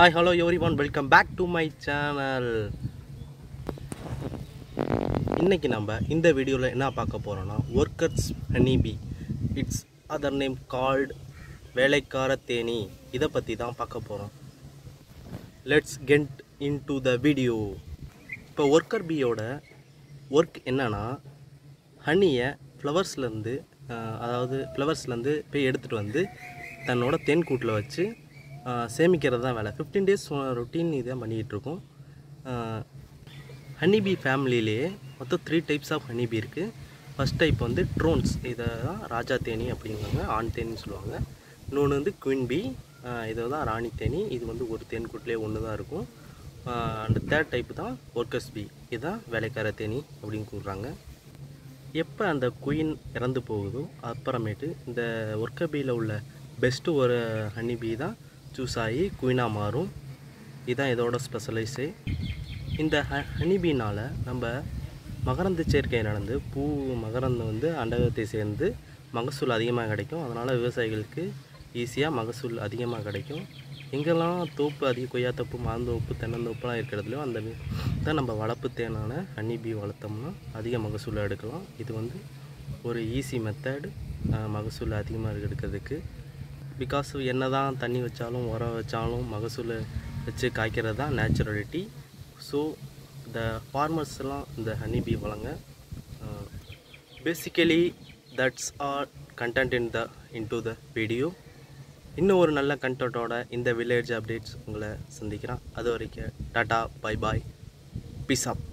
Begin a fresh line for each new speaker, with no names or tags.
hi hello everyone welcome back to my channel இன்னைக்கு நம்ம இந்த வீடியோவில் என்ன பார்க்க போகிறோன்னா workers honeybee its other name called வேலைக்கார தேனி இதை பற்றி தான் பார்க்க போகிறோம் let's get into the video இப்போ ஒர்க்கர் பீயோட ஒர்க் என்னன்னா ஹனியை ஃப்ளவர்ஸ்லேருந்து அதாவது ஃப்ளவர்ஸ்லேருந்து போய் எடுத்துகிட்டு வந்து தன்னோட தேன் கூட்டில் வச்சு ஆஹ், சேமிக்கிறது தான் வேலை ஃபிஃப்டீன் டேஸ் ரொட்டீன் இதை பண்ணிக்கிட்டு இருக்கோம் ஹனிபி ஃபேமிலியிலேயே மொத்தம் த்ரீ டைப்ஸ் ஆஃப் ஹனிபி இருக்குது ஃபஸ்ட் டைப் வந்து ட்ரோன்ஸ் இதை தான் ராஜா தேனி அப்படிங்குவாங்க ஆண் தேனின்னு சொல்லுவாங்க இன்னொன்று வந்து குயின் பி இதை தான் ராணி தேனி இது வந்து ஒரு தேன் கூட்டிலே ஒன்று தான் இருக்கும் அண்ட் தேர்ட் டைப் தான் ஒர்க்கர்ஸ் பி இதுதான் வேலைக்கார தேனி அப்படின்னு கூறுறாங்க எப்போ அந்த குயின் இறந்து போகுதோ அப்புறமேட்டு இந்த ஒர்க்கர் பீயில் உள்ள பெஸ்ட்டு ஒரு ஹனி பீ தான் சூஸ் ஆகி குயினாக மாறும் இதுதான் இதோட ஸ்பெஷலைஸே இந்த ஹ ஹனிபீனால் நம்ம மகரந்த சேர்க்கை நடந்து பூ மகரந்தம் வந்து அண்டகத்தை சேர்ந்து மகசூல் அதிகமாக கிடைக்கும் அதனால் விவசாயிகளுக்கு ஈஸியாக மகசூல் அதிகமாக கிடைக்கும் எங்கெல்லாம் தோப்பு அதிக கொய்யாத்தோப்பு மாந்தோப்பு தென்னந்தோப்புலாம் இருக்கிறதுலையோ அந்த வி- தான் நம்ம வளர்ப்பு தேனான ஹனிபி வளர்த்தோம்னா அதிக மகசூல் எடுக்கலாம் இது வந்து ஒரு ஈஸி மெத்தட் மகசூல் அதிகமாக எடுக்கிறதுக்கு பிகாஸ் என்ன தான் தண்ணி வச்சாலும் உரம் வச்சாலும் மகசூல் வச்சு காய்க்கிறது தான் நேச்சுரலிட்டி ஸோ இந்த ஃபார்மர்ஸ் எல்லாம் இந்த ஹனிபி வளங்க basically that's our content in the into the video இன்னும் ஒரு நல்ல கண்டென்ட்டோட இந்த வில்லேஜ் அப்டேட்ஸ் உங்களை சந்திக்கிறேன் அது வரைக்கும் டாட்டா பை பாய் பீஸ் அப்